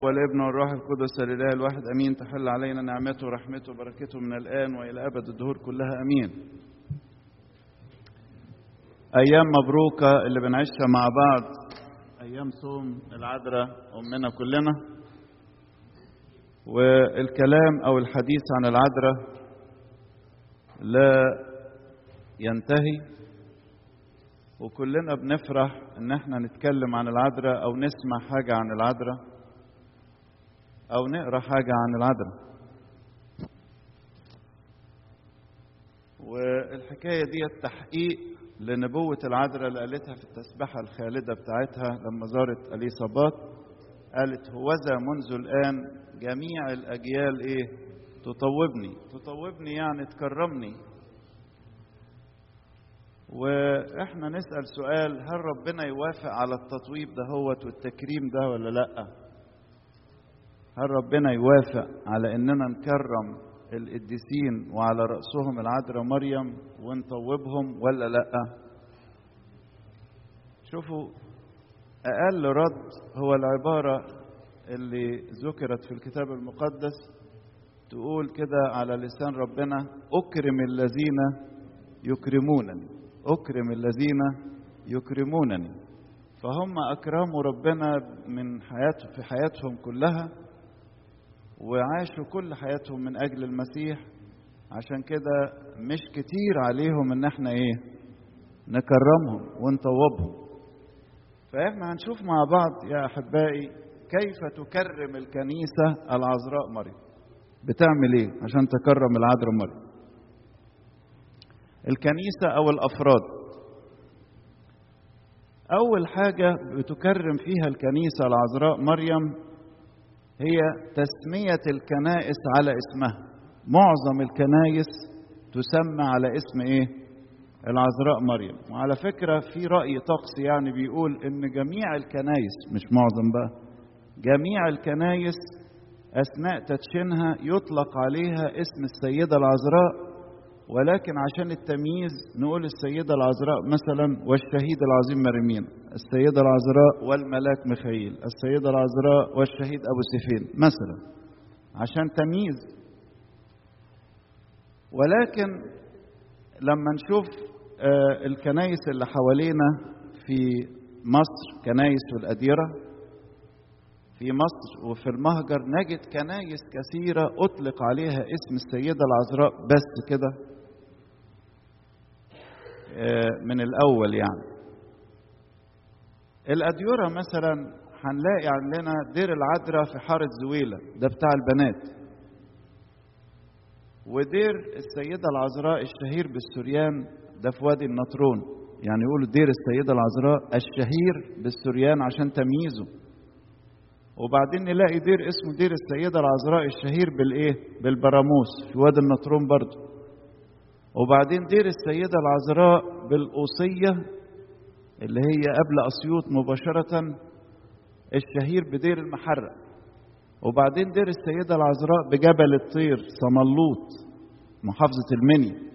والابن والروح القدس الاله الواحد امين تحل علينا نعمته ورحمته وبركته من الان والى ابد الدهور كلها امين ايام مبروكه اللي بنعيشها مع بعض ايام صوم العذراء امنا كلنا والكلام او الحديث عن العذراء لا ينتهي وكلنا بنفرح ان احنا نتكلم عن العذراء او نسمع حاجه عن العذراء او نقرا حاجه عن العذراء والحكايه دي تحقيق لنبوه العذراء اللي قالتها في التسبحه الخالده بتاعتها لما زارت اليصابات قالت هوذا منذ الان جميع الاجيال ايه تطوبني تطوبني يعني تكرمني واحنا نسال سؤال هل ربنا يوافق على التطويب ده هوت والتكريم ده ولا لا هل ربنا يوافق على اننا نكرم القديسين وعلى راسهم العذراء مريم ونطوبهم ولا لا شوفوا اقل رد هو العباره اللي ذكرت في الكتاب المقدس تقول كده على لسان ربنا اكرم الذين يكرمونني اكرم الذين يكرمونني فهم اكرموا ربنا من حياته في حياتهم كلها وعاشوا كل حياتهم من اجل المسيح عشان كده مش كتير عليهم ان احنا ايه نكرمهم ونطوبهم فاحنا هنشوف مع بعض يا احبائي كيف تكرم الكنيسه العذراء مريم بتعمل ايه عشان تكرم العذراء مريم الكنيسه او الافراد اول حاجه بتكرم فيها الكنيسه العذراء مريم هي تسميه الكنائس على اسمها معظم الكنائس تسمى على اسم ايه العذراء مريم وعلى فكره في راي طقسي يعني بيقول ان جميع الكنائس مش معظم بقى جميع الكنائس اثناء تدشينها يطلق عليها اسم السيده العذراء ولكن عشان التمييز نقول السيدة العذراء مثلا والشهيد العظيم مريمين السيدة العذراء والملاك ميخائيل السيدة العذراء والشهيد أبو سيفين مثلا عشان تمييز ولكن لما نشوف الكنايس اللي حوالينا في مصر كنايس والأديرة في مصر وفي المهجر نجد كنايس كثيرة أطلق عليها اسم السيدة العذراء بس كده من الأول يعني الأديرة مثلا هنلاقي عندنا دير العذراء في حارة زويلة ده بتاع البنات ودير السيدة العذراء الشهير بالسريان ده في وادي النطرون يعني يقولوا دير السيدة العذراء الشهير بالسريان عشان تمييزه وبعدين نلاقي دير اسمه دير السيدة العذراء الشهير بالإيه؟ بالبراموس في وادي النطرون برضه وبعدين دير السيدة العذراء بالقوصية اللي هي قبل أسيوط مباشرة الشهير بدير المحرق وبعدين دير السيدة العذراء بجبل الطير صملوط محافظة المنيا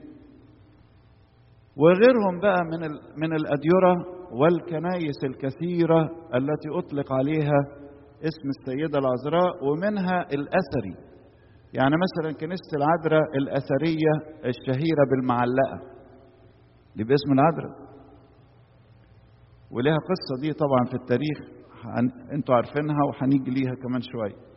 وغيرهم بقى من من الأديرة والكنايس الكثيرة التي أطلق عليها اسم السيدة العذراء ومنها الأثري يعني مثلا كنيسة العذراء الأثرية الشهيرة بالمعلقة دي باسم العذراء ولها قصة دي طبعا في التاريخ انتوا عارفينها وهنيجي ليها كمان شوية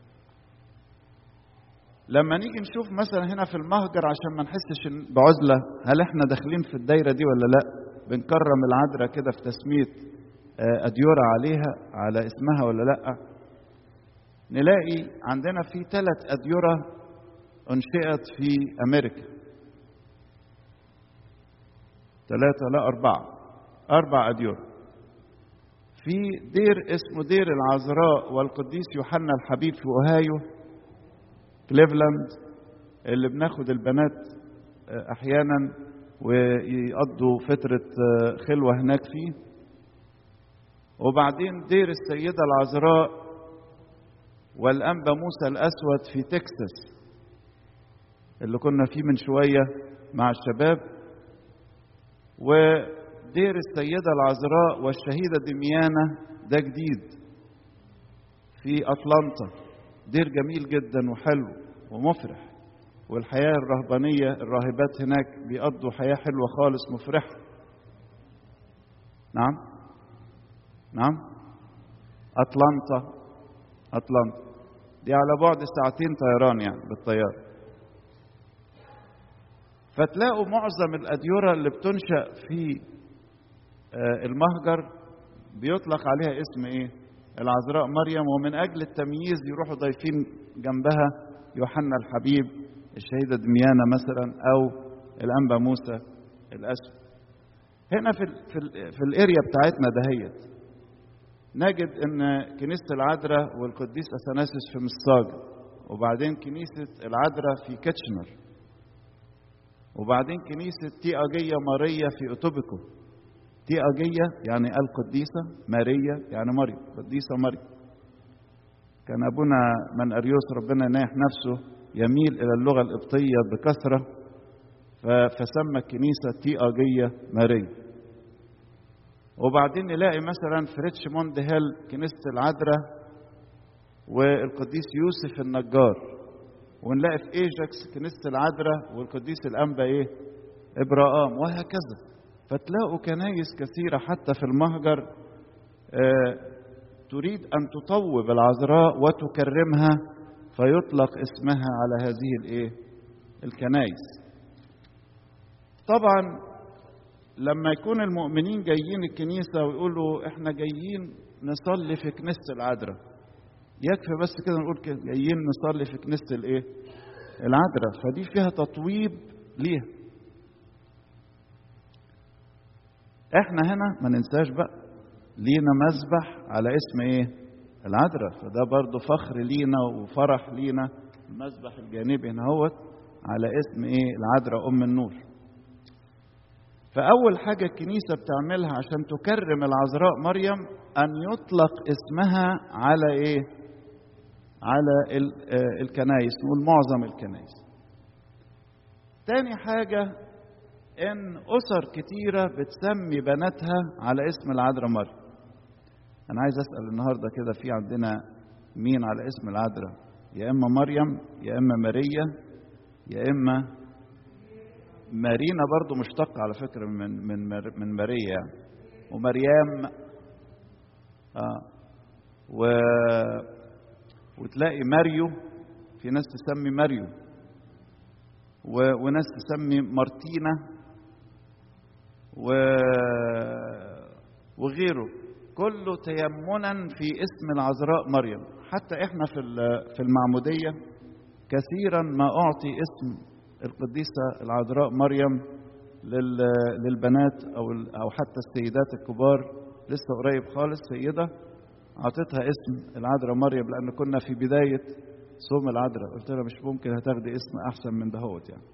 لما نيجي نشوف مثلا هنا في المهجر عشان ما نحسش بعزلة هل احنا داخلين في الدايرة دي ولا لا بنكرم العذراء كده في تسمية أديرة عليها على اسمها ولا لأ نلاقي عندنا في ثلاث أديرة أنشئت في أمريكا ثلاثة لا أربعة أربع أديرة في دير اسمه دير العذراء والقديس يوحنا الحبيب في أوهايو كليفلاند اللي بناخد البنات أحيانا ويقضوا فترة خلوة هناك فيه وبعدين دير السيدة العذراء والأنبا موسى الأسود في تكساس اللي كنا فيه من شوية مع الشباب ودير السيدة العذراء والشهيدة دميانة ده جديد في أطلانتا دير جميل جدا وحلو ومفرح والحياة الرهبانية الراهبات هناك بيقضوا حياة حلوة خالص مفرحة نعم نعم أطلانتا أطلانتا دي على بعد ساعتين طيران يعني بالطيارة فتلاقوا معظم الأديرة اللي بتنشأ في المهجر بيطلق عليها اسم ايه العذراء مريم ومن اجل التمييز يروحوا ضايفين جنبها يوحنا الحبيب الشهيده دميانه مثلا او الانبا موسى الاسود هنا في ال في, ال في الاريا بتاعتنا دهيت نجد ان كنيسه العذراء والقديس اثناسيوس في مساج وبعدين كنيسه العذراء في كيتشنر وبعدين كنيسه تي اجيه ماريا في اوتوبيكو تي أجية يعني القديسة ماريا يعني مريم قديسة مريم كان أبونا من أريوس ربنا يناح نفسه يميل إلى اللغة القبطية بكثرة فسمى الكنيسة تي أجية ماريا وبعدين نلاقي مثلا في ريتشموند هيل كنيسة العذراء والقديس يوسف النجار ونلاقي في ايجاكس كنيسة العذراء والقديس الأنبا ايه إبراهام وهكذا فتلاقوا كنايس كثيرة حتى في المهجر آه تريد أن تطوب العذراء وتكرمها فيطلق اسمها على هذه الايه الكنايس طبعا لما يكون المؤمنين جايين الكنيسة ويقولوا احنا جايين نصلي في كنيسة العذراء يكفي بس كده نقول كده جايين نصلي في كنيسة الايه العذراء فدي فيها تطويب ليها احنا هنا ما ننساش بقى لينا مسبح على اسم ايه العذراء فده برضه فخر لينا وفرح لينا المسبح الجانبي هنا هوت على اسم ايه العذراء ام النور فاول حاجه الكنيسه بتعملها عشان تكرم العذراء مريم ان يطلق اسمها على ايه على الكنايس نقول معظم الكنايس تاني حاجه ان اسر كتيره بتسمي بناتها على اسم العذراء مريم انا عايز اسال النهارده كده في عندنا مين على اسم العذراء يا اما مريم يا اما ماريا يا اما مارينا برضو مشتقة على فكرة من من من ماريا يعني ومريم اه و وتلاقي ماريو في ناس تسمي ماريو و... وناس تسمي مارتينا و... وغيره كله تيمنا في اسم العذراء مريم حتى احنا في في المعموديه كثيرا ما اعطي اسم القديسه العذراء مريم للبنات او او حتى السيدات الكبار لسه قريب خالص سيده اعطيتها اسم العذراء مريم لان كنا في بدايه صوم العذراء قلت لها مش ممكن هتاخدي اسم احسن من دهوت يعني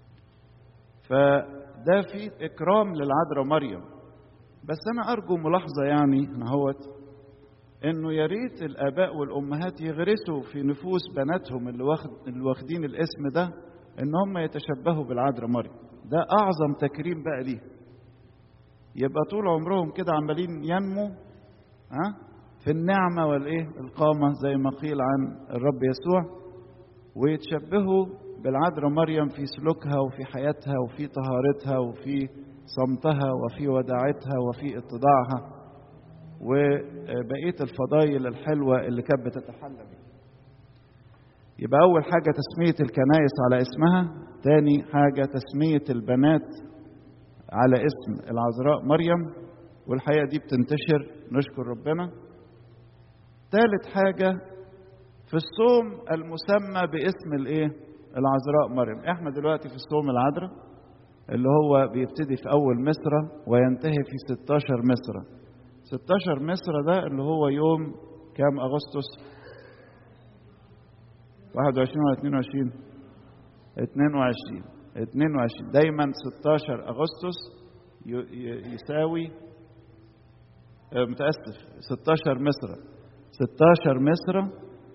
فده في اكرام للعذراء مريم بس انا ارجو ملاحظه يعني هوت انه يا ريت الاباء والامهات يغرسوا في نفوس بناتهم اللي واخد اللي واخدين الاسم ده ان هم يتشبهوا بالعذراء مريم ده اعظم تكريم بقى ليه يبقى طول عمرهم كده عمالين ينموا ها في النعمه والايه القامه زي ما قيل عن الرب يسوع ويتشبهوا بالعذراء مريم في سلوكها وفي حياتها وفي طهارتها وفي صمتها وفي وداعتها وفي اتضاعها وبقيه الفضائل الحلوه اللي كانت بتتحلى بيها. يبقى اول حاجه تسميه الكنائس على اسمها، تاني حاجه تسميه البنات على اسم العذراء مريم والحقيقه دي بتنتشر نشكر ربنا. ثالث حاجه في الصوم المسمى باسم الايه؟ العذراء مريم، احنا دلوقتي في الصوم العذراء اللي هو بيبتدي في أول مصر وينتهي في 16 مصر 16 مصر ده اللي هو يوم كام أغسطس 21 ولا 22 22 22 دايما 16 أغسطس يساوي متأسف 16 مصر 16 مصر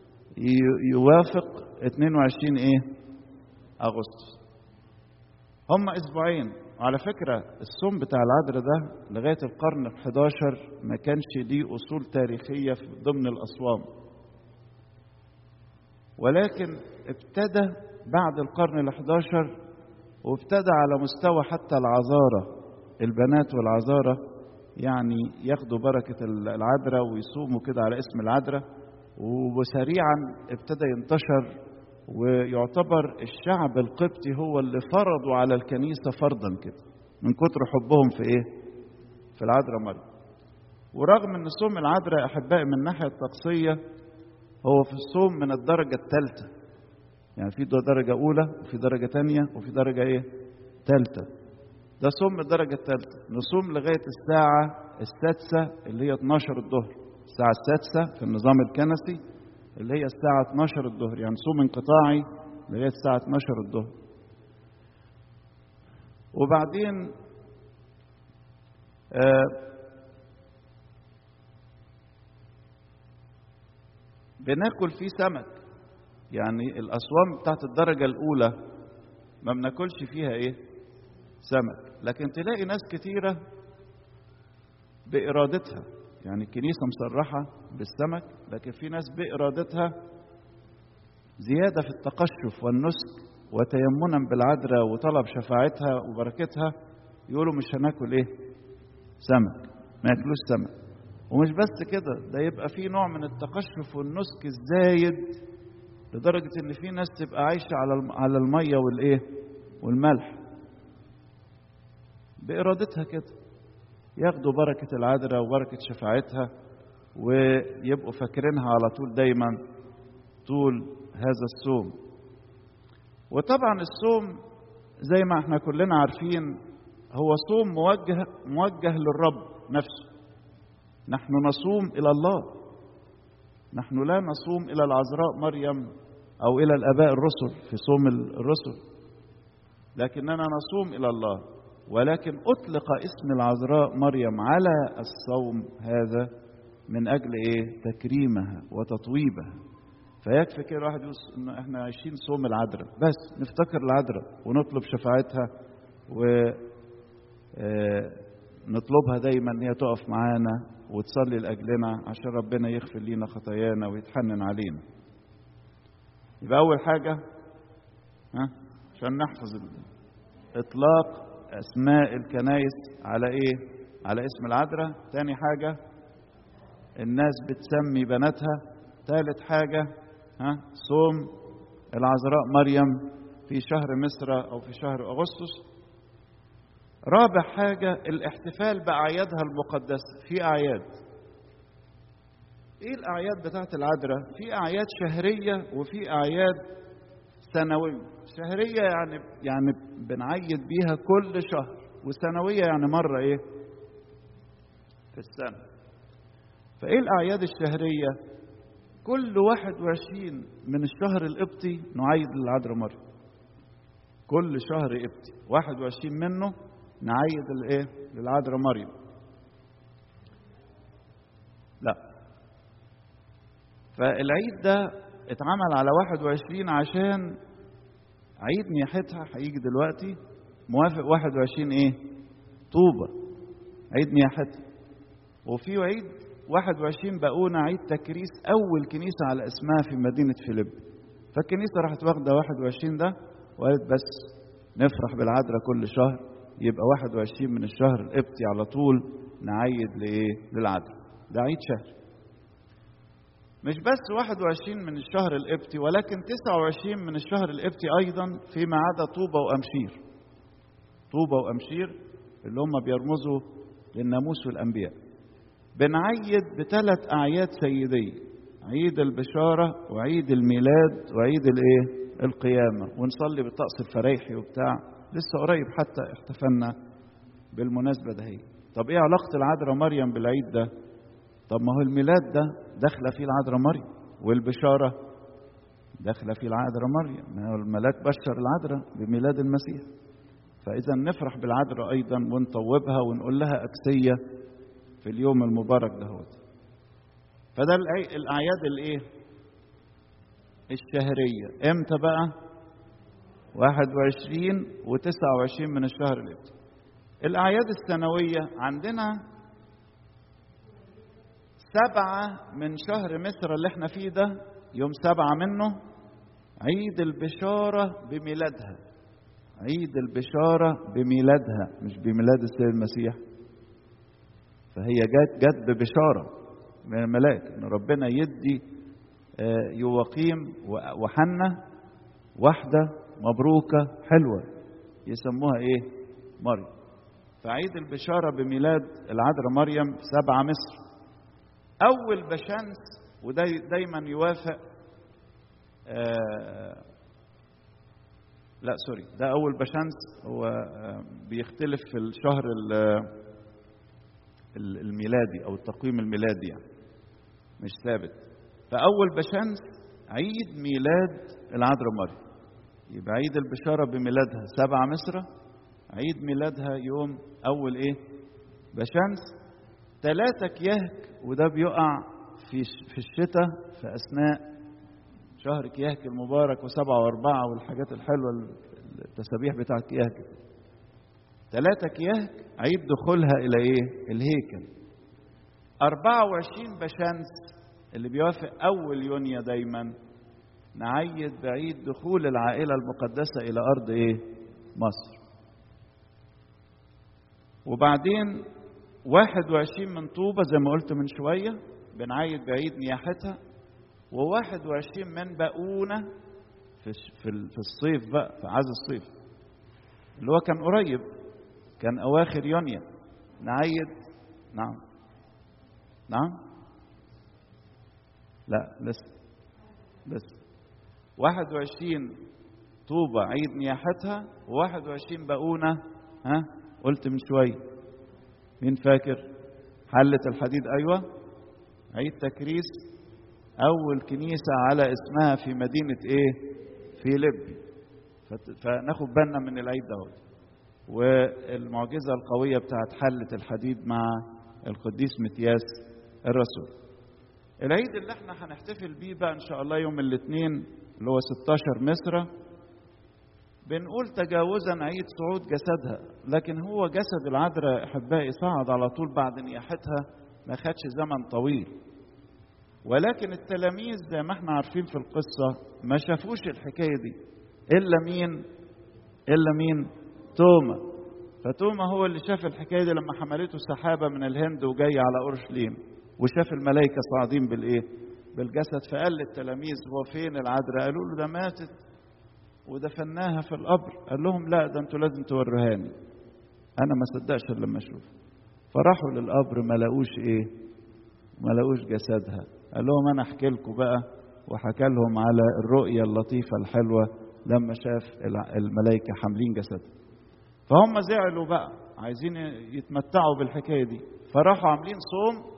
يوافق 22 ايه أغسطس هم اسبوعين على فكره الصوم بتاع العذراء ده لغايه القرن ال11 ما كانش ليه اصول تاريخيه في ضمن الاصوام ولكن ابتدى بعد القرن ال11 وابتدى على مستوى حتى العذارة البنات والعذارة يعني ياخدوا بركة العذراء ويصوموا كده على اسم العذراء وسريعا ابتدى ينتشر ويعتبر الشعب القبطي هو اللي فرضوا على الكنيسة فرضا كده من كتر حبهم في ايه في العذراء مريم ورغم ان صوم العذراء يا احبائي من الناحيه الطقسيه هو في الصوم من الدرجه الثالثه يعني في درجه اولى وفي درجه ثانيه وفي درجه ايه ثالثه ده صوم من الدرجه الثالثه نصوم لغايه الساعه السادسه اللي هي 12 الظهر الساعه السادسه في النظام الكنسي اللي هي الساعه 12 الظهر يعني صوم انقطاعي لغايه الساعه 12 الظهر وبعدين آه بناكل فيه سمك يعني الأصوام بتاعت الدرجة الأولى ما بناكلش فيها إيه؟ سمك لكن تلاقي ناس كتيرة بإرادتها يعني الكنيسة مصرحة بالسمك لكن في ناس بإرادتها زيادة في التقشف والنسك وتيمنا بالعذراء وطلب شفاعتها وبركتها يقولوا مش هناكل ايه سمك ما ياكلوش سمك ومش بس كده ده يبقى في نوع من التقشف والنسك الزايد لدرجة إن في ناس تبقى عايشة على على المية والإيه؟ والملح. بإرادتها كده. ياخدوا بركة العذراء وبركة شفاعتها ويبقوا فاكرينها على طول دايما طول هذا الصوم. وطبعا الصوم زي ما احنا كلنا عارفين هو صوم موجه موجه للرب نفسه. نحن نصوم الى الله نحن لا نصوم الى العذراء مريم او الى الاباء الرسل في صوم الرسل لكننا نصوم الى الله ولكن اطلق اسم العذراء مريم على الصوم هذا من اجل ايه تكريمها وتطويبها فيكفي كده الواحد يقول ان احنا عايشين صوم العذراء بس نفتكر العذراء ونطلب شفاعتها و نطلبها دايما ان هي تقف معانا وتصلي لاجلنا عشان ربنا يغفر لينا خطايانا ويتحنن علينا. يبقى اول حاجه ها عشان نحفظ اطلاق اسماء الكنايس على ايه؟ على اسم العذراء، تاني حاجه الناس بتسمي بناتها، تالت حاجه ها صوم العذراء مريم في شهر مصر او في شهر اغسطس رابع حاجة الاحتفال بأعيادها المقدسة في أعياد إيه الأعياد بتاعت العذراء؟ في أعياد شهرية وفي أعياد سنوية شهرية يعني يعني بنعيد بيها كل شهر وسنوية يعني مرة إيه؟ في السنة فإيه الأعياد الشهرية؟ كل واحد وعشرين من الشهر القبطي نعيد للعذراء مريم كل شهر قبطي واحد وعشرين منه نعيد الايه للعذراء مريم لا فالعيد ده اتعمل على 21 عشان عيد نياحتها هيجي دلوقتي موافق 21 ايه طوبة عيد نياحتها وفي عيد 21 بقونا عيد تكريس اول كنيسة على اسمها في مدينة فيليب فالكنيسة راحت واخدة 21 ده وقالت بس نفرح بالعذراء كل شهر يبقى 21 من الشهر القبطي على طول نعيد لايه؟ للعذراء. ده عيد شهر. مش بس 21 من الشهر القبطي ولكن 29 من الشهر القبطي ايضا فيما عدا طوبه وامشير. طوبه وامشير اللي هم بيرمزوا للناموس والانبياء. بنعيد بثلاث اعياد سيديه. عيد البشاره وعيد الميلاد وعيد الايه؟ القيامه ونصلي بالطقس الفريحي وبتاع لسه قريب حتى احتفلنا بالمناسبة ده هي طب ايه علاقة العذراء مريم بالعيد ده طب ما هو الميلاد ده داخلة فيه العذراء مريم والبشارة داخلة فيه العذراء مريم ما هو الملاك بشر العذراء بميلاد المسيح فإذا نفرح بالعذراء أيضا ونطوبها ونقول لها أكسية في اليوم المبارك دهوت فده الأعياد الإيه؟ الشهرية إمتى بقى؟ 21 و29 من الشهر الإبتي الأعياد السنوية عندنا سبعة من شهر مصر اللي احنا فيه ده يوم سبعة منه عيد البشارة بميلادها عيد البشارة بميلادها مش بميلاد السيد المسيح فهي جت جت ببشارة من الملائكة إن ربنا يدي يواقيم وحنة واحدة مبروكة حلوة يسموها إيه؟ مريم فعيد البشارة بميلاد العذراء مريم في سبعة مصر أول بشمس وده دايما يوافق آه لا سوري ده أول بشمس هو آه بيختلف في الشهر الميلادي أو التقويم الميلادي يعني مش ثابت فأول بشمس عيد ميلاد العذراء مريم يبقى عيد البشارة بميلادها سبعة مصر عيد ميلادها يوم أول إيه بشمس ثلاثة كيهك وده بيقع في في الشتاء في أثناء شهر كيهك المبارك وسبعة وأربعة والحاجات الحلوة التسابيح بتاعت كيهك ثلاثة كيهك عيد دخولها إلى إيه؟ الهيكل 24 بشمس اللي بيوافق أول يونيو دايما نعيد بعيد دخول العائلة المقدسة إلى أرض إيه؟ مصر وبعدين 21 من طوبة زي ما قلت من شوية بنعيد بعيد نياحتها و21 من بقونة في في الصيف بقى في عز الصيف اللي هو كان قريب كان أواخر يونيو نعيد نعم نعم لا لسه لسه 21 طوبة عيد نياحتها و21 بقونة ها قلت من شوية مين فاكر حلة الحديد أيوة عيد تكريس أول كنيسة على اسمها في مدينة إيه فيليبي فناخد بالنا من العيد دوت والمعجزة القوية بتاعت حلة الحديد مع القديس متياس الرسول العيد اللي احنا هنحتفل بيه بقى ان شاء الله يوم الاثنين اللي هو 16 مصر بنقول تجاوزا عيد صعود جسدها لكن هو جسد العذراء احبائي صعد على طول بعد نياحتها ما خدش زمن طويل ولكن التلاميذ زي ما احنا عارفين في القصة ما شافوش الحكاية دي إلا مين إلا مين توما فتوما هو اللي شاف الحكاية دي لما حملته سحابة من الهند وجاي على أورشليم وشاف الملائكة صاعدين بالإيه بالجسد فقال للتلاميذ هو فين العذراء قالوا له ده ماتت ودفناها في القبر قال لهم لا ده انتوا لازم توريهاني انا ما صدقش الا لما اشوف فراحوا للقبر ما لقوش ايه ما لقوش جسدها قال لهم انا احكي لكم بقى وحكى لهم على الرؤيه اللطيفه الحلوه لما شاف الملائكه حاملين جسدها فهم زعلوا بقى عايزين يتمتعوا بالحكايه دي فراحوا عاملين صوم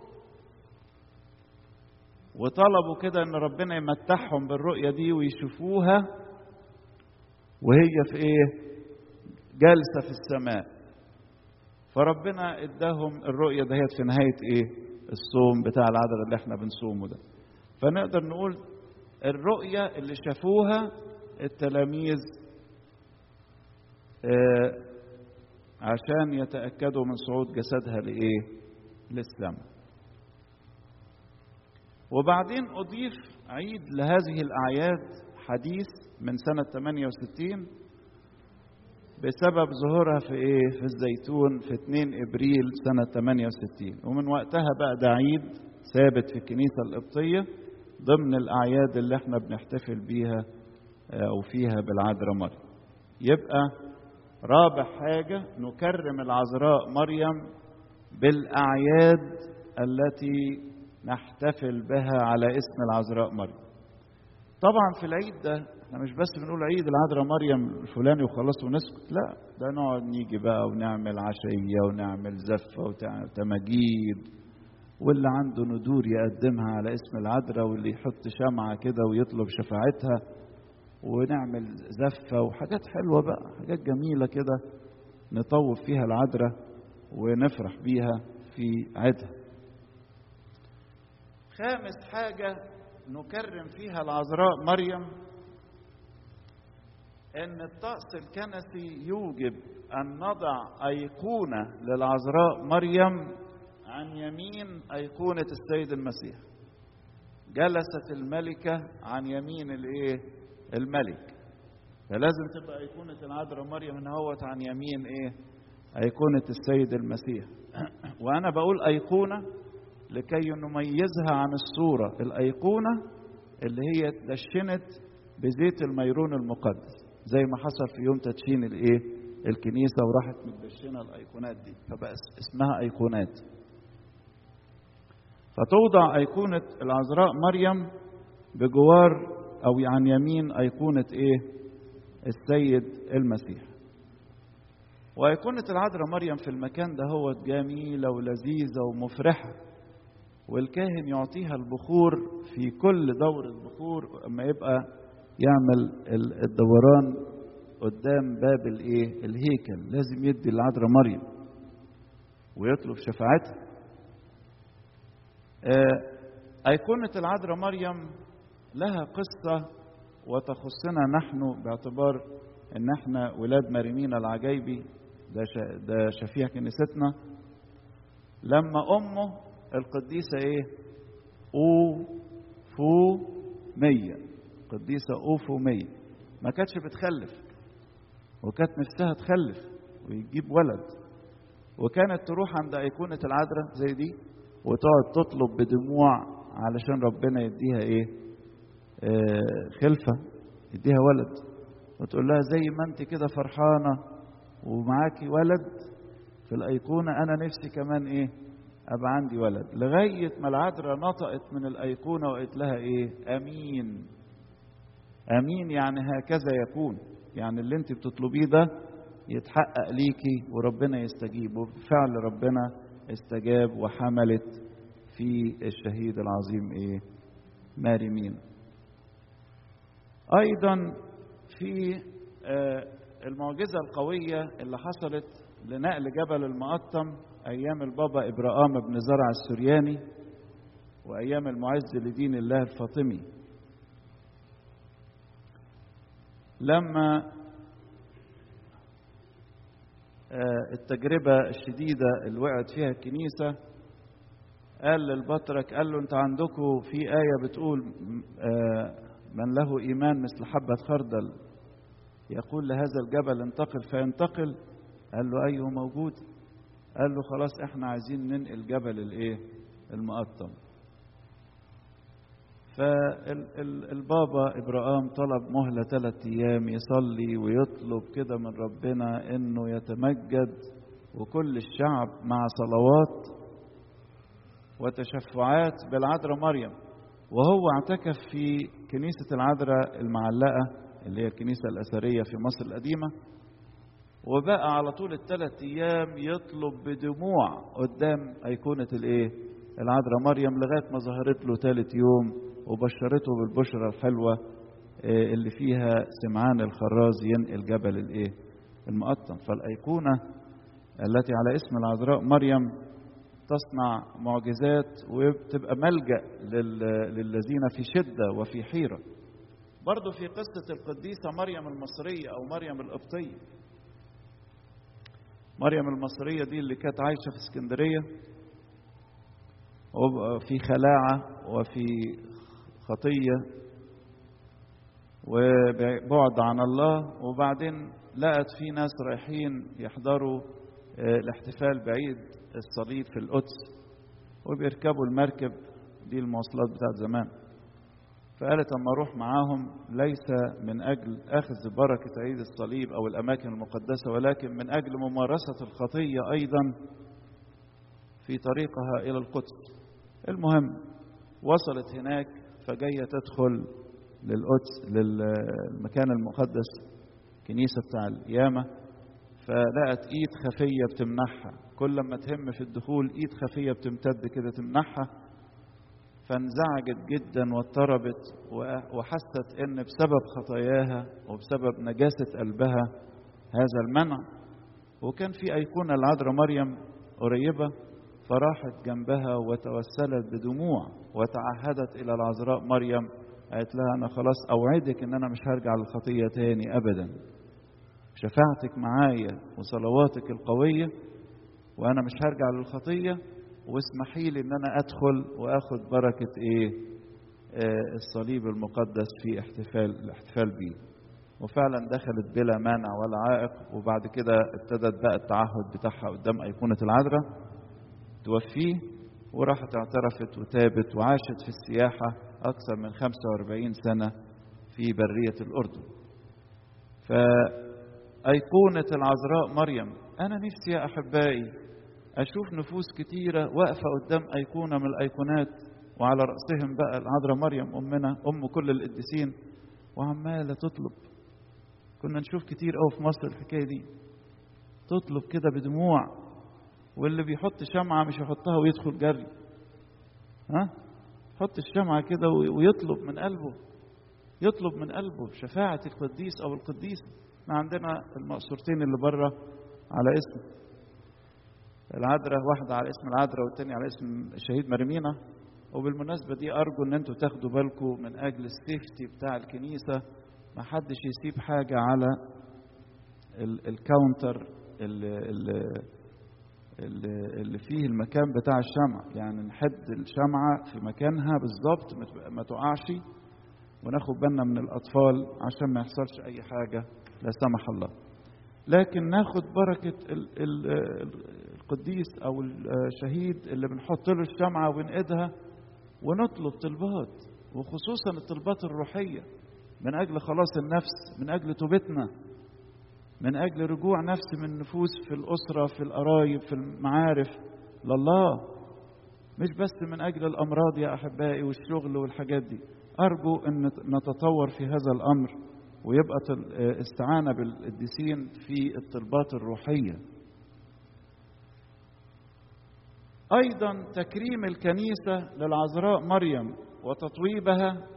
وطلبوا كده ان ربنا يمتعهم بالرؤيه دي ويشوفوها وهي في ايه جالسه في السماء فربنا اداهم الرؤيه دهيت في نهايه ايه الصوم بتاع العدد اللي احنا بنصومه ده فنقدر نقول الرؤيه اللي شافوها التلاميذ آه عشان يتاكدوا من صعود جسدها لايه للسماء وبعدين اضيف عيد لهذه الاعياد حديث من سنة 68 بسبب ظهورها في ايه؟ في الزيتون في 2 ابريل سنة 68 ومن وقتها بقى ده عيد ثابت في الكنيسة القبطية ضمن الأعياد اللي احنا بنحتفل بيها أو فيها بالعذراء مريم. يبقى رابع حاجة نكرم العذراء مريم بالأعياد التي نحتفل بها على اسم العذراء مريم. طبعا في العيد ده احنا مش بس بنقول عيد العذراء مريم الفلاني وخلاص ونسكت لا ده نقعد نيجي بقى ونعمل عشية ونعمل زفة وتماجيد واللي عنده ندور يقدمها على اسم العذراء واللي يحط شمعة كده ويطلب شفاعتها ونعمل زفة وحاجات حلوة بقى حاجات جميلة كده نطوف فيها العذراء ونفرح بيها في عيدها خامس حاجة نكرم فيها العذراء مريم ان الطقس الكنسي يوجب ان نضع ايقونه للعذراء مريم عن يمين ايقونه السيد المسيح جلست الملكه عن يمين الايه الملك فلازم تبقى أيقونة العذراء مريم هنا هوت عن يمين إيه أيقونة السيد المسيح وأنا بقول أيقونة لكي نميزها عن الصورة الأيقونة اللي هي اتدشنت بزيت الميرون المقدس زي ما حصل في يوم تدشين الايه الكنيسة وراحت متدشنة الأيقونات دي فبقى اسمها أيقونات فتوضع أيقونة العذراء مريم بجوار أو عن يمين أيقونة إيه السيد المسيح وأيقونة العذراء مريم في المكان ده هو جميلة ولذيذة ومفرحة والكاهن يعطيها البخور في كل دورة بخور أما يبقى يعمل الدوران قدام باب الايه الهيكل لازم يدي العذراء مريم ويطلب شفاعتها أيقونة العذراء مريم لها قصة وتخصنا نحن باعتبار ان احنا ولاد مريمين العجيبي ده ده شفيع كنيستنا لما امه القديسه ايه اوفوميه قديسه اوفوميه ما كانتش بتخلف وكانت نفسها تخلف ويجيب ولد وكانت تروح عند ايقونه العذراء زي دي وتقعد تطلب بدموع علشان ربنا يديها ايه آه خلفه يديها ولد وتقول لها زي ما انت كده فرحانه ومعاكي ولد في الايقونه انا نفسي كمان ايه ابقى عندي ولد لغايه ما العذراء نطقت من الايقونه وقالت لها ايه امين امين يعني هكذا يكون يعني اللي انت بتطلبيه ده يتحقق ليكي وربنا يستجيب وبفعل ربنا استجاب وحملت في الشهيد العظيم ايه ماري مين ايضا في المعجزة القوية اللي حصلت لنقل جبل المقطم أيام البابا إبراهام بن زرع السرياني وأيام المعز لدين الله الفاطمي لما التجربة الشديدة اللي وقعت فيها الكنيسة قال للبطرك قال له انت عندكم في آية بتقول من له إيمان مثل حبة خردل يقول لهذا الجبل انتقل فينتقل قال له أيوه موجود قال له خلاص احنا عايزين ننقل جبل الايه المقطم فالبابا ابراهام طلب مهله ثلاثة ايام يصلي ويطلب كده من ربنا انه يتمجد وكل الشعب مع صلوات وتشفعات بالعذراء مريم وهو اعتكف في كنيسة العذراء المعلقة اللي هي الكنيسة الأثرية في مصر القديمة وبقى على طول الثلاث أيام يطلب بدموع قدام أيقونة الإيه؟ العذراء مريم لغاية ما ظهرت له ثالث يوم وبشرته بالبشرة الحلوة اللي فيها سمعان الخراز ينقل جبل الإيه؟ المقطم فالأيقونة التي على اسم العذراء مريم تصنع معجزات وبتبقى ملجأ للذين في شدة وفي حيرة برضو في قصة القديسة مريم المصرية أو مريم القبطية مريم المصرية دي اللي كانت عايشة في اسكندرية وفي خلاعة وفي خطية وبعد عن الله وبعدين لقت في ناس رايحين يحضروا الاحتفال بعيد الصليب في القدس وبيركبوا المركب دي المواصلات بتاعت زمان فقالت اما اروح معاهم ليس من اجل اخذ بركه عيد الصليب او الاماكن المقدسه ولكن من اجل ممارسه الخطيه ايضا في طريقها الى القدس المهم وصلت هناك فجايه تدخل للقدس للمكان المقدس كنيسه بتاع القيامه فلقت ايد خفيه بتمنحها كل ما تهم في الدخول ايد خفيه بتمتد كده تمنحها فانزعجت جدا واضطربت وحست ان بسبب خطاياها وبسبب نجاسه قلبها هذا المنع وكان في ايقونه العذراء مريم قريبه فراحت جنبها وتوسلت بدموع وتعهدت الى العذراء مريم قالت لها انا خلاص اوعدك ان انا مش هرجع للخطيه تاني ابدا شفاعتك معايا وصلواتك القويه وانا مش هرجع للخطيه واسمحي لي ان انا ادخل واخد بركه ايه الصليب المقدس في احتفال الاحتفال به وفعلا دخلت بلا مانع ولا عائق وبعد كده ابتدت بقى التعهد بتاعها قدام أيقونة العذراء توفيه وراحت اعترفت وتابت وعاشت في السياحة أكثر من 45 سنة في برية الأردن فأيقونة العذراء مريم أنا نفسي يا أحبائي أشوف نفوس كتيرة واقفة قدام أيقونة من الأيقونات وعلى رأسهم بقى العذراء مريم أمنا أم كل القديسين وعمالة تطلب كنا نشوف كتير قوي في مصر الحكاية دي تطلب كده بدموع واللي بيحط شمعة مش يحطها ويدخل جري ها يحط الشمعة كده ويطلب من قلبه يطلب من قلبه شفاعة القديس أو القديسة احنا عندنا المقصورتين اللي بره على اسم العذراء واحدة على اسم العذراء والتانية على اسم الشهيد مريمينا وبالمناسبة دي أرجو إن أنتوا تاخدوا بالكم من أجل السيفتي بتاع الكنيسة ما حدش يسيب حاجة على الكاونتر اللي, اللي, اللي فيه المكان بتاع الشمع يعني نحد الشمعة في مكانها بالظبط ما تقعش وناخد بالنا من الأطفال عشان ما يحصلش أي حاجة لا سمح الله لكن ناخد بركة القديس أو الشهيد اللي بنحط له الشمعة ونقدها ونطلب طلبات وخصوصا الطلبات الروحية من أجل خلاص النفس من أجل توبتنا من أجل رجوع نفس من النفوس في الأسرة في القرايب في المعارف لله مش بس من أجل الأمراض يا أحبائي والشغل والحاجات دي أرجو أن نتطور في هذا الأمر ويبقى استعانة بالقديسين في الطلبات الروحية أيضا تكريم الكنيسة للعذراء مريم وتطويبها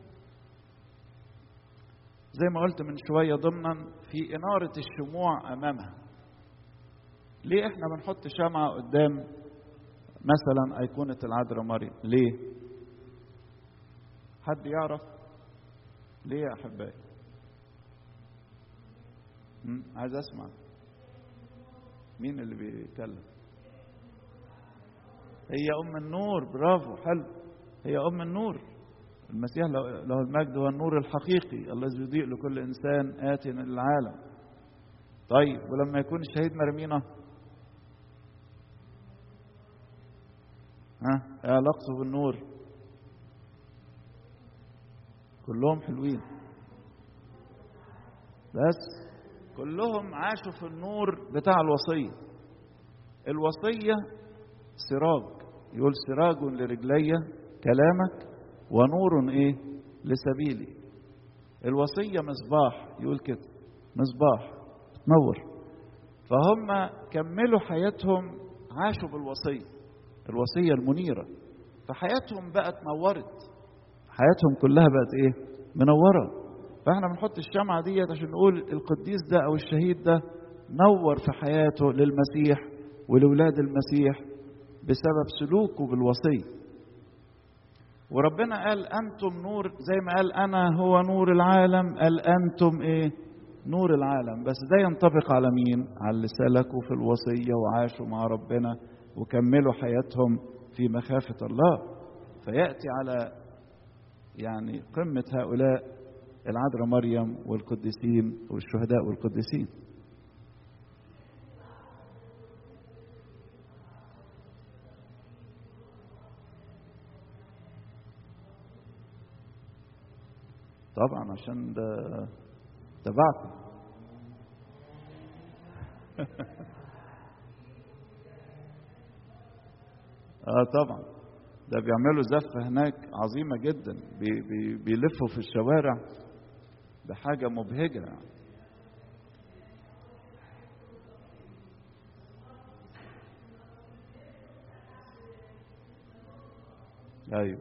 زي ما قلت من شوية ضمنا في إنارة الشموع أمامها ليه احنا بنحط شمعة قدام مثلا أيقونة العذراء مريم ليه حد يعرف ليه يا أحبائي عايز أسمع مين اللي بيتكلم هي أم النور برافو حلو هي أم النور المسيح له المجد هو النور الحقيقي الذي يضيء لكل إنسان آت للعالم طيب ولما يكون الشهيد مرمينا ها ايه علاقته بالنور كلهم حلوين بس كلهم عاشوا في النور بتاع الوصية الوصية سراج يقول سراج لرجلي كلامك ونور ايه لسبيلي الوصية مصباح يقول كده مصباح تنور فهم كملوا حياتهم عاشوا بالوصية الوصية المنيرة فحياتهم بقت نورت حياتهم كلها بقت ايه منورة فاحنا بنحط الشمعة ديت عشان نقول القديس ده او الشهيد ده نور في حياته للمسيح ولولاد المسيح بسبب سلوكه بالوصيه وربنا قال أنتم نور زي ما قال أنا هو نور العالم قال أنتم إيه نور العالم بس ده ينطبق على مين على اللي سلكوا في الوصية وعاشوا مع ربنا وكملوا حياتهم في مخافة الله فيأتي على يعني قمة هؤلاء العذراء مريم والقديسين والشهداء والقديسين طبعا عشان ده تبعكم اه طبعا ده بيعملوا زفة هناك عظيمة جدا بي بي بيلفوا في الشوارع بحاجة مبهجة يعني. ايوه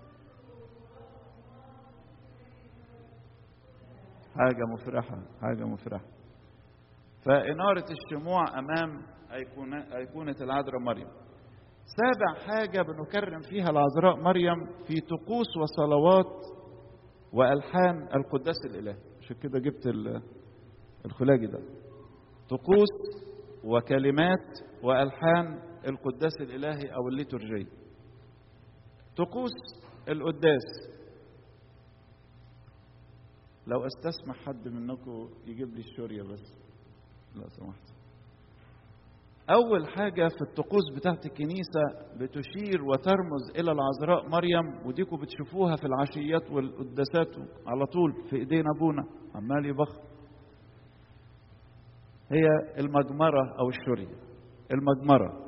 حاجة مفرحة حاجة مفرحة فإنارة الشموع أمام أيقونة, أيقونة العذراء مريم سابع حاجة بنكرم فيها العذراء مريم في طقوس وصلوات وألحان القداس الإلهي عشان كده جبت الخلاجي ده طقوس وكلمات وألحان القداس الإلهي أو الليتورجية طقوس القداس لو استسمح حد منكم يجيب لي الشوريه بس لو سمحت أول حاجة في الطقوس بتاعت الكنيسة بتشير وترمز إلى العذراء مريم وديكوا بتشوفوها في العشيات والقداسات على طول في إيدين أبونا عمال يبخ هي المجمرة أو الشورية المجمرة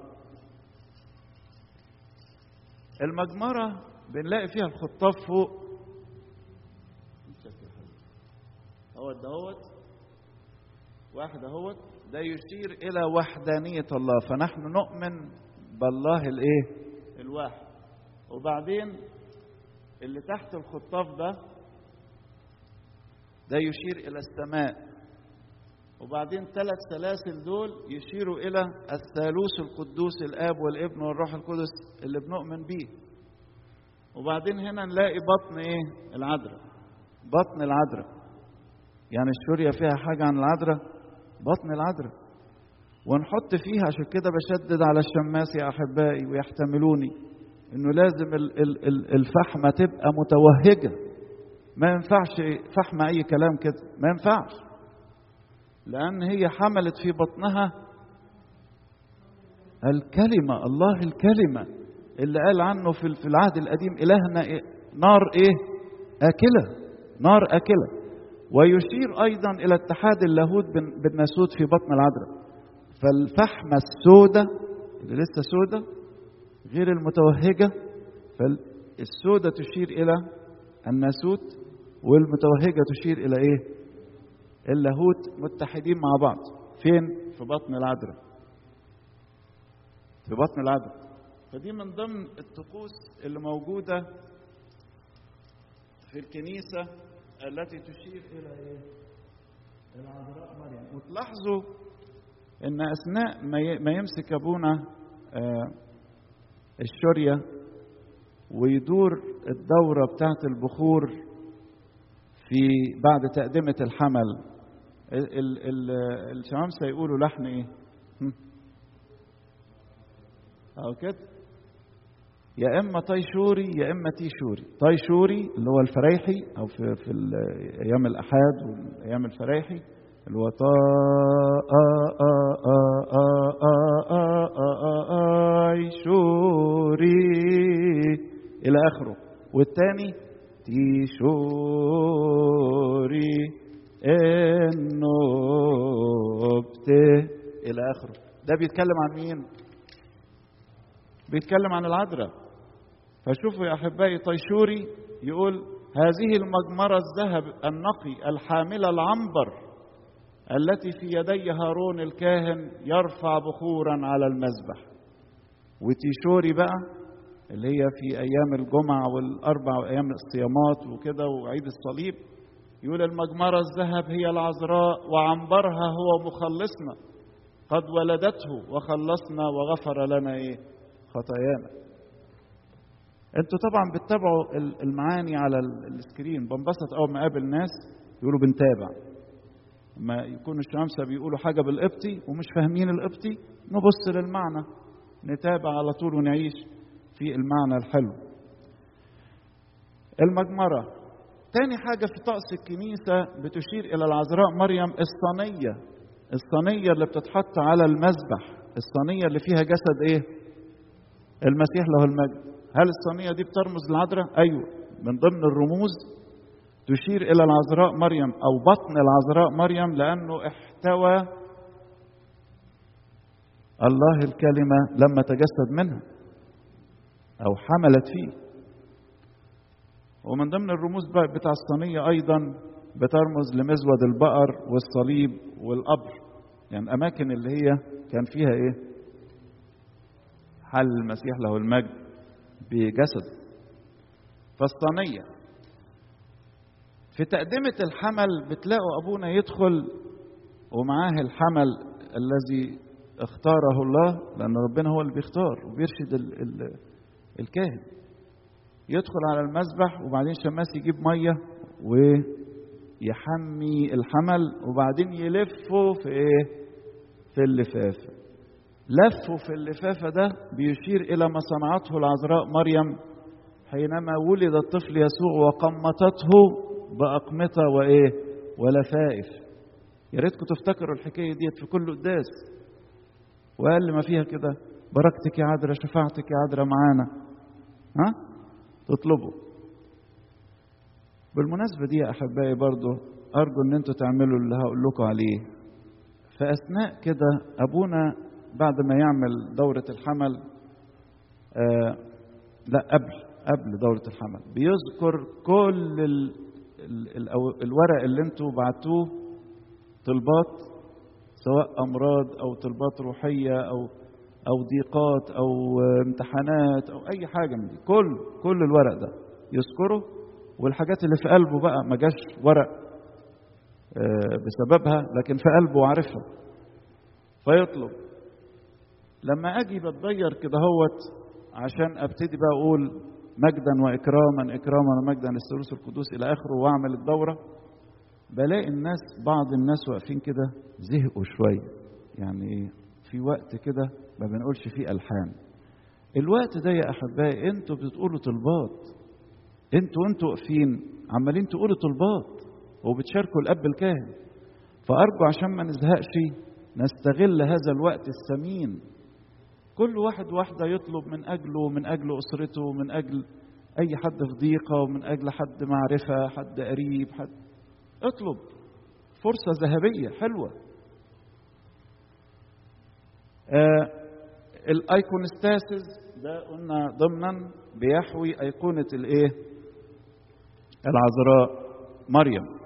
المجمرة بنلاقي فيها الخطاف فوق اهوت دهوت واحد اهوت ده يشير الى وحدانيه الله فنحن نؤمن بالله الايه الواحد وبعدين اللي تحت الخطاف ده ده يشير الى السماء وبعدين ثلاث سلاسل دول يشيروا الى الثالوث القدوس الاب والابن والروح القدس اللي بنؤمن بيه وبعدين هنا نلاقي بطن ايه العذراء بطن العذراء يعني الشورية فيها حاجة عن العذراء بطن العذراء ونحط فيها عشان كده بشدد على الشماس يا أحبائي ويحتملوني إنه لازم الفحمة تبقى متوهجة ما ينفعش فحمة أي كلام كده ما ينفعش لأن هي حملت في بطنها الكلمة الله الكلمة اللي قال عنه في العهد القديم إلهنا إيه؟ نار إيه؟ آكلة نار آكلة ويشير أيضا إلى اتحاد اللاهوت بالناسوت في بطن العذراء فالفحمة السوداء اللي لسه سوداء غير المتوهجة فالسوداء تشير إلى الناسوت والمتوهجة تشير إلى إيه؟ اللاهوت متحدين مع بعض فين؟ في بطن العذراء في بطن العذراء فدي من ضمن الطقوس اللي موجودة في الكنيسة التي تشير إلى إيه؟ العذراء مريم وتلاحظوا إن أثناء ما يمسك أبونا آه الشرية ويدور الدورة بتاعت البخور في بعد تقدمة الحمل الشمامسة يقولوا لحن إيه؟ أو كده يا اما طيشوري يا اما تيشوري طيشوري اللي هو الفريحي او في في ايام الاحاد وايام الفريحي اللي هو طا آ آ آ آ آ آ آ شوري الى اخره والتاني تيشوري النبت الى اخره ده بيتكلم عن مين بيتكلم عن العذراء فشوفوا يا احبائي طيشوري يقول هذه المجمره الذهب النقي الحامله العنبر التي في يدي هارون الكاهن يرفع بخورا على المذبح وتيشوري بقى اللي هي في ايام الجمعه والاربع وايام الصيامات وكده وعيد الصليب يقول المجمره الذهب هي العذراء وعنبرها هو مخلصنا قد ولدته وخلصنا وغفر لنا ايه خطايانا انتوا طبعا بتتابعوا المعاني على السكرين بنبسط اول ما اقابل ناس يقولوا بنتابع ما يكونوا الشمسة بيقولوا حاجة بالقبطي ومش فاهمين القبطي نبص للمعنى نتابع على طول ونعيش في المعنى الحلو المجمرة تاني حاجة في طقس الكنيسة بتشير إلى العذراء مريم الصينية الصينية اللي بتتحط على المذبح الصينية اللي فيها جسد إيه؟ المسيح له المجد هل الصينية دي بترمز للعذراء؟ أيوه من ضمن الرموز تشير إلى العذراء مريم أو بطن العذراء مريم لأنه احتوى الله الكلمة لما تجسد منها أو حملت فيه ومن ضمن الرموز بتاع الصينية أيضا بترمز لمزود البقر والصليب والقبر يعني الأماكن اللي هي كان فيها إيه؟ حل المسيح له المجد بجسده فالصينية في تقدمة الحمل بتلاقوا أبونا يدخل ومعاه الحمل الذي اختاره الله لأن ربنا هو اللي بيختار وبيرشد ال ال الكاهن يدخل على المذبح وبعدين شماس يجيب مية ويحمي الحمل وبعدين يلفه في ايه؟ في اللفافة لفه في اللفافة ده بيشير إلى ما صنعته العذراء مريم حينما ولد الطفل يسوع وقمطته بأقمطة وإيه ولفائف يا ريتكم تفتكروا الحكاية ديت في كل قداس وأقل ما فيها كده بركتك يا عذراء شفاعتك يا عذراء معانا ها تطلبوا بالمناسبة دي يا أحبائي برضو أرجو إن أنتوا تعملوا اللي هقول لكم عليه في أثناء كده أبونا بعد ما يعمل دورة الحمل آه لا قبل قبل دورة الحمل بيذكر كل ال ال ال الورق اللي انتوا بعتوه طلبات سواء أمراض أو طلبات روحية أو أو ضيقات أو امتحانات أو أي حاجة من دي كل كل الورق ده يذكره والحاجات اللي في قلبه بقى ما جاش ورق بسببها لكن في قلبه عارفها فيطلب لما اجي بتغير كده هوت عشان ابتدي بقى اقول مجدا واكراما اكراما ومجدا للثالوث القدوس الى اخره واعمل الدوره بلاقي الناس بعض الناس واقفين كده زهقوا شويه يعني في وقت كده ما بنقولش فيه الحان الوقت ده يا احبائي انتوا بتقولوا طلبات انتوا انتوا واقفين عمالين تقولوا طلبات وبتشاركوا الاب الكاهن فارجو عشان ما نزهقش نستغل هذا الوقت الثمين كل واحد واحده يطلب من اجله ومن اجل اسرته ومن اجل اي حد في ضيقه ومن اجل حد معرفه حد قريب حد اطلب فرصه ذهبيه حلوه آه الايكونستاسيس ده قلنا ضمنا بيحوي ايقونه الايه العذراء مريم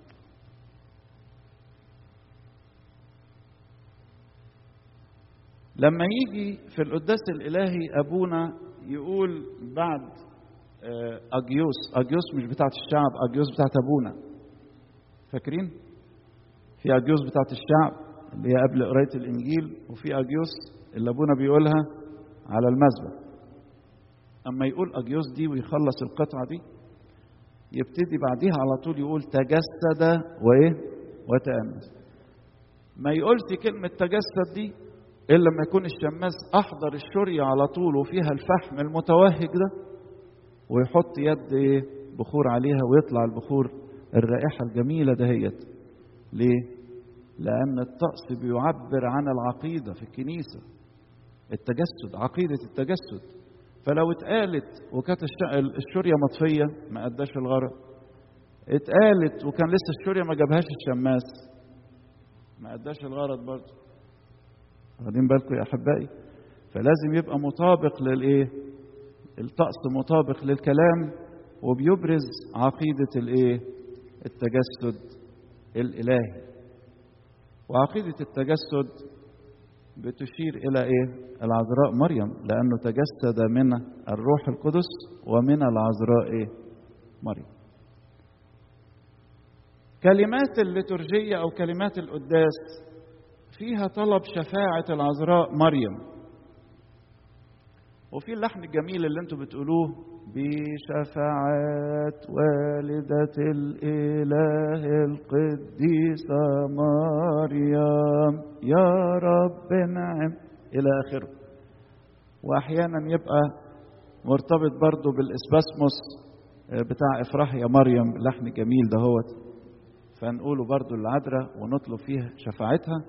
لما يجي في القداس الالهي ابونا يقول بعد اجيوس اجيوس مش بتاعت الشعب اجيوس بتاعت ابونا فاكرين في اجيوس بتاعت الشعب اللي هي قبل قرايه الانجيل وفي اجيوس اللي ابونا بيقولها على المذبح اما يقول اجيوس دي ويخلص القطعه دي يبتدي بعديها على طول يقول تجسد وايه وتأنس ما يقولش كلمة تجسد دي إلا لما يكون الشماس أحضر الشرية على طول وفيها الفحم المتوهج ده ويحط يد إيه بخور عليها ويطلع البخور الرائحة الجميلة دهيت ليه؟ لأن الطقس بيعبر عن العقيدة في الكنيسة التجسد عقيدة التجسد فلو اتقالت وكانت الشورية مطفية ما أداش الغرض اتقالت وكان لسه الشورية ما جابهاش الشماس ما أداش الغرض برضه واخدين بالكم يا أحبائي فلازم يبقى مطابق للإيه الطقس مطابق للكلام وبيبرز عقيدة الإيه التجسد الإلهي وعقيدة التجسد بتشير إلى إيه؟ العذراء مريم لأنه تجسد من الروح القدس ومن العذراء إيه؟ مريم. كلمات الليتورجية أو كلمات القداس فيها طلب شفاعة العذراء مريم. وفي اللحن الجميل اللي انتوا بتقولوه بشفاعة والدة الإله القديسة مريم يا رب نعم إلى آخره وأحيانا يبقى مرتبط برضه بالإسباسموس بتاع افرح يا مريم لحن جميل دهوت فنقوله برضه العذراء ونطلب فيها شفاعتها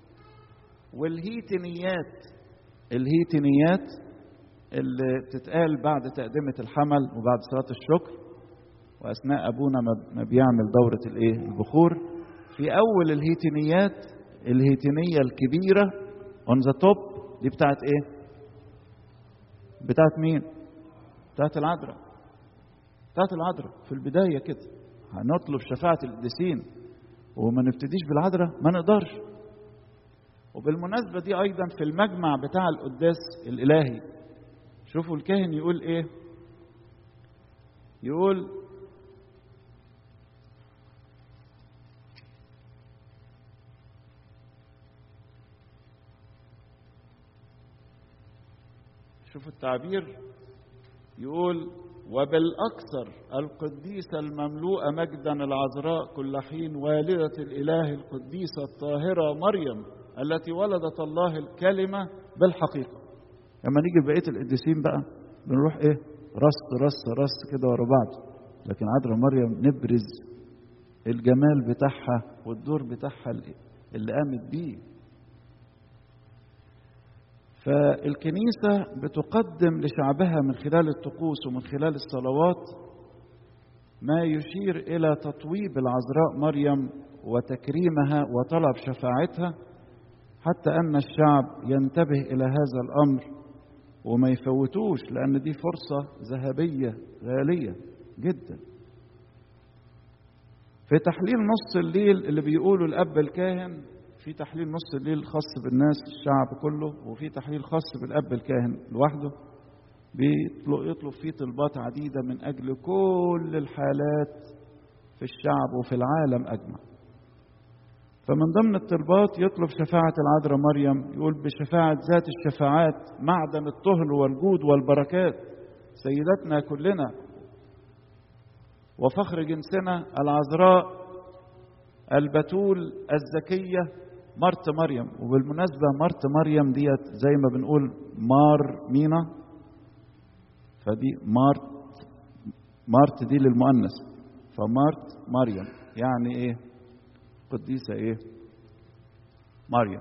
والهيتنيات الهيتنيات اللي بتتقال بعد تقدمة الحمل وبعد صلاة الشكر وأثناء أبونا ما بيعمل دورة الإيه؟ البخور في أول الهيتنيات الهيتنية الكبيرة on the top دي بتاعت إيه؟ بتاعت مين؟ بتاعت العذراء بتاعت العذراء في البداية كده هنطلب شفاعة القديسين وما نبتديش بالعذراء ما نقدرش وبالمناسبة دي أيضا في المجمع بتاع القداس الإلهي شوفوا الكاهن يقول ايه يقول شوفوا التعبير يقول وبالأكثر القديسة المملوءة مجدا العذراء كل حين والدة الإله القديسة الطاهرة مريم التي ولدت الله الكلمة بالحقيقة لما نيجي بقيه القديسين بقى بنروح ايه رص رص رص كده ورا بعض لكن عذراء مريم نبرز الجمال بتاعها والدور بتاعها اللي قامت بيه فالكنيسة بتقدم لشعبها من خلال الطقوس ومن خلال الصلوات ما يشير إلى تطويب العذراء مريم وتكريمها وطلب شفاعتها حتى أن الشعب ينتبه إلى هذا الأمر وما يفوتوش لأن دي فرصة ذهبية غالية جدا في تحليل نص الليل اللي بيقوله الأب الكاهن في تحليل نص الليل خاص بالناس الشعب كله وفي تحليل خاص بالأب الكاهن لوحده بيطلب فيه طلبات عديدة من أجل كل الحالات في الشعب وفي العالم أجمع فمن ضمن الطلبات يطلب شفاعة العذراء مريم يقول بشفاعة ذات الشفاعات معدن الطهر والجود والبركات سيدتنا كلنا وفخر جنسنا العذراء البتول الزكية مرت مريم وبالمناسبة مرت مريم ديت زي ما بنقول مار مينا فدي مارت مارت دي للمؤنث فمارت مريم يعني ايه قديسة ايه مريم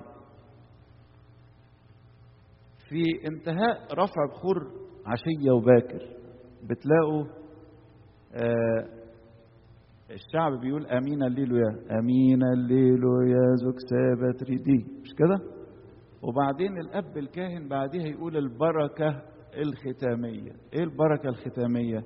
في انتهاء رفع بخور عشية وباكر بتلاقوا آه الشعب بيقول امين الليلويا امين الليلويا زوج سابت ريدي مش كده وبعدين الاب الكاهن بعديها يقول البركه الختاميه ايه البركه الختاميه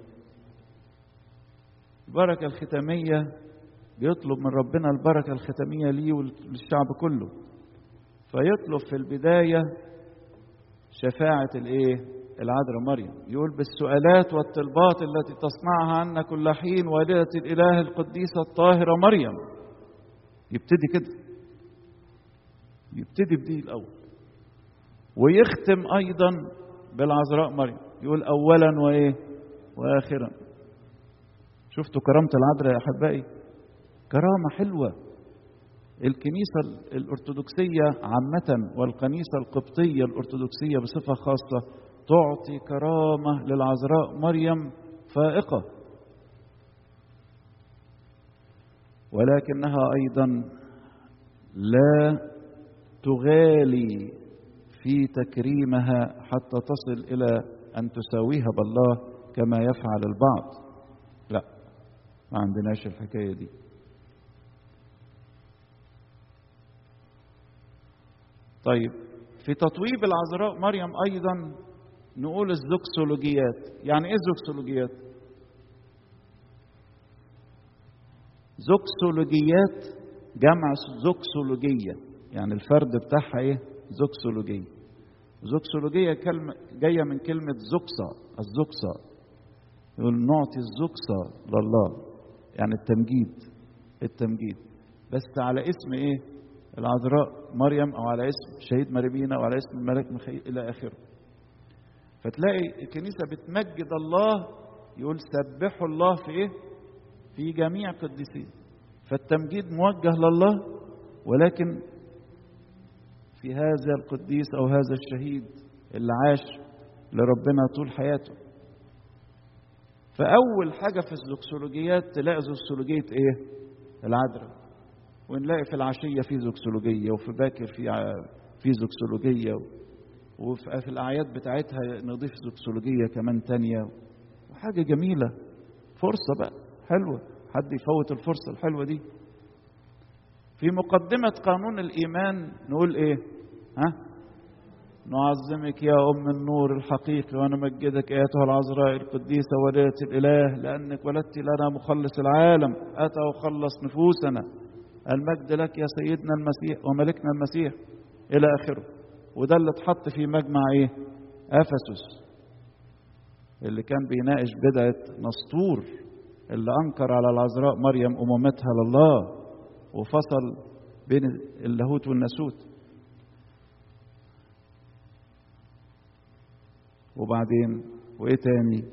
البركه الختاميه بيطلب من ربنا البركه الختاميه ليه وللشعب كله فيطلب في البدايه شفاعه الايه العذراء مريم يقول بالسؤالات والطلبات التي تصنعها عنا كل حين والدة الإله القديسة الطاهرة مريم يبتدي كده يبتدي بدي الأول ويختم أيضا بالعذراء مريم يقول أولا وإيه وآخرا شفتوا كرامة العذراء يا أحبائي كرامة حلوة الكنيسة الأرثوذكسية عامة والكنيسة القبطية الأرثوذكسية بصفة خاصة تعطي كرامة للعذراء مريم فائقة ولكنها أيضا لا تغالي في تكريمها حتى تصل إلى أن تساويها بالله كما يفعل البعض لا ما عندناش الحكاية دي طيب في تطويب العذراء مريم أيضا نقول الزوكسولوجيات يعني ايه الزوكسولوجيات زوكسولوجيات جمع زوكسولوجية يعني الفرد بتاعها ايه زوكسولوجية زوكسولوجية كلمة جاية من كلمة زوكسا الزوكسا يقول نعطي الزوكسا لله يعني التمجيد التمجيد بس على اسم ايه العذراء مريم او على اسم شهيد مريمين او على اسم الملك ميخائيل الى اخره فتلاقي الكنيسة بتمجد الله يقول سبحوا الله في ايه في جميع قديسين فالتمجيد موجه لله ولكن في هذا القديس او هذا الشهيد اللي عاش لربنا طول حياته فاول حاجه في الزوكسولوجيات تلاقي زوكسولوجيه ايه العذراء ونلاقي في العشيه في زوكسولوجيه وفي باكر في في زوكسولوجيه وفي الأعياد بتاعتها نضيف زوكسولوجية كمان تانية وحاجة جميلة فرصة بقى حلوة حد يفوت الفرصة الحلوة دي في مقدمة قانون الإيمان نقول إيه ها نعظمك يا أم النور الحقيقي ونمجدك أيتها العذراء القديسة ولية الإله لأنك ولدت لنا مخلص العالم أتى وخلص نفوسنا المجد لك يا سيدنا المسيح وملكنا المسيح إلى آخره وده اللي اتحط في مجمع ايه افسس اللي كان بيناقش بدعه نسطور اللي انكر على العذراء مريم امومتها لله وفصل بين اللاهوت والناسوت وبعدين وايه تاني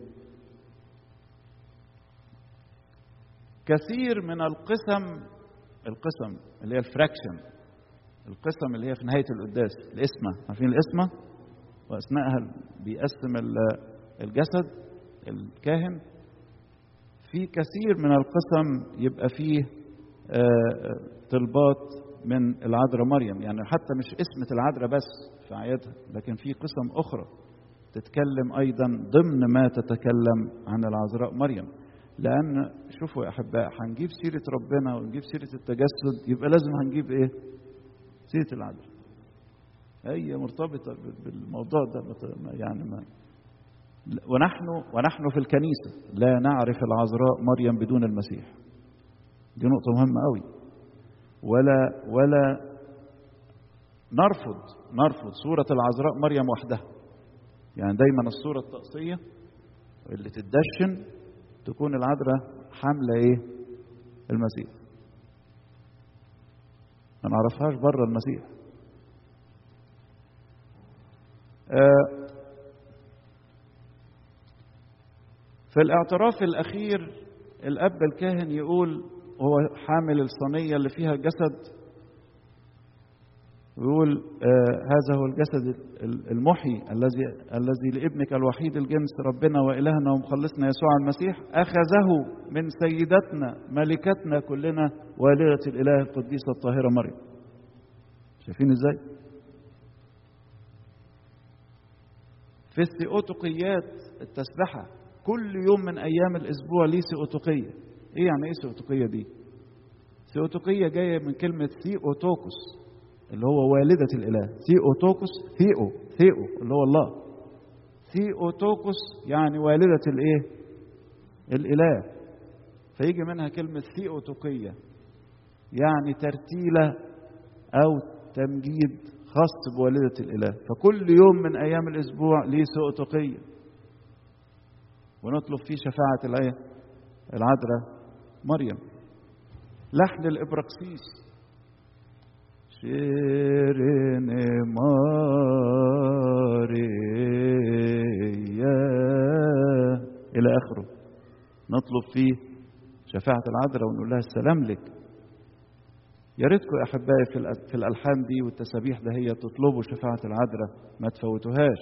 كثير من القسم القسم اللي هي الفراكشن القسم اللي هي في نهاية القداس الاسمة عارفين الاسمة وأثناءها بيقسم الجسد الكاهن في كثير من القسم يبقى فيه طلبات من العذراء مريم يعني حتى مش اسمة العذراء بس في عيادها لكن في قسم أخرى تتكلم أيضا ضمن ما تتكلم عن العذراء مريم لأن شوفوا يا أحباء هنجيب سيرة ربنا ونجيب سيرة التجسد يبقى لازم هنجيب إيه؟ سيرة العذراء هي مرتبطة بالموضوع ده يعني ما ونحن ونحن في الكنيسة لا نعرف العذراء مريم بدون المسيح دي نقطة مهمة قوي ولا ولا نرفض نرفض صورة العذراء مريم وحدها يعني دايما الصورة الطقسية اللي تدشن تكون العذراء حاملة ايه المسيح ما نعرفهاش بره المسيح آه في الاعتراف الأخير الأب الكاهن يقول هو حامل الصينية اللي فيها الجسد ويقول آه هذا هو الجسد المحيي الذي الذي لابنك الوحيد الجنس ربنا وإلهنا ومخلصنا يسوع المسيح أخذه من سيدتنا ملكتنا كلنا والدة الإله القديسة الطاهرة مريم شايفين ازاي؟ في الثيوتقيات التسبحة كل يوم من أيام الأسبوع ليه ثيوتقية إيه يعني إيه ثيوتقية دي؟ ثيوتقية جاية من كلمة ثيوتوكس اللي هو والدة الإله ثيوتوكس ثيو ثيو اللي هو الله ثيوتوكس يعني والدة الإيه؟ الإله فيجي منها كلمة ثيوتقية يعني ترتيلة أو تمجيد خاص بوالدة الإله فكل يوم من أيام الأسبوع ليه ثيوتقية ونطلب فيه شفاعة الآية العذراء مريم لحن الإبراكسيس شيرين ماريا إلى آخره نطلب فيه شفاعة العذراء ونقول لها السلام لك يا ريتكم يا أحبائي في الألحان دي والتسابيح ده هي تطلبوا شفاعة العذراء ما تفوتوهاش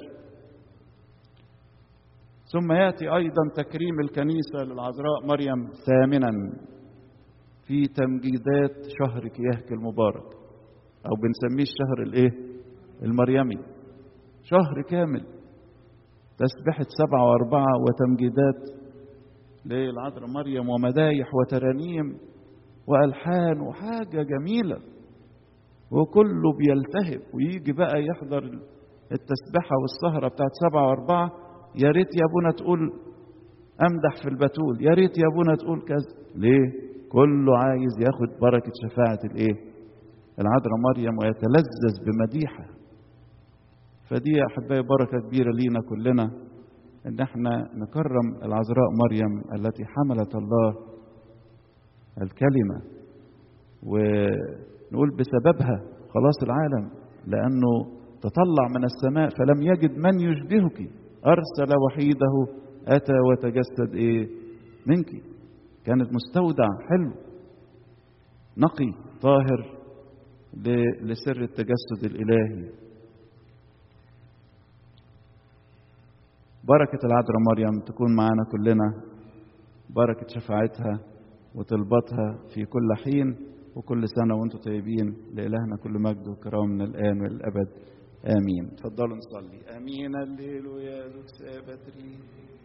ثم يأتي أيضا تكريم الكنيسة للعذراء مريم ثامنا في تمجيدات شهر كياهك المبارك أو بنسميه الشهر الإيه؟ المريمي شهر كامل تسبحة سبعة وأربعة وتمجيدات للعذراء مريم ومدايح وترانيم وألحان وحاجة جميلة وكله بيلتهب ويجي بقى يحضر التسبحة والسهرة بتاعت سبعة وأربعة يا ريت يا ابونا تقول امدح في البتول يا ريت يا ابونا تقول كذا ليه كله عايز ياخد بركه شفاعه الايه العذراء مريم ويتلذذ بمديحه فدي يا احبائي بركه كبيره لينا كلنا ان احنا نكرم العذراء مريم التي حملت الله الكلمه ونقول بسببها خلاص العالم لانه تطلع من السماء فلم يجد من يشبهك أرسل وحيده أتى وتجسد إيه منك كانت مستودع حلو نقي طاهر لسر التجسد الإلهي بركة العذراء مريم تكون معنا كلنا بركة شفاعتها وطلباتها في كل حين وكل سنة وانتم طيبين لإلهنا كل مجد وكرام من الآن والأبد آمين تفضلوا نصلي آمين الليل يا ذو بتري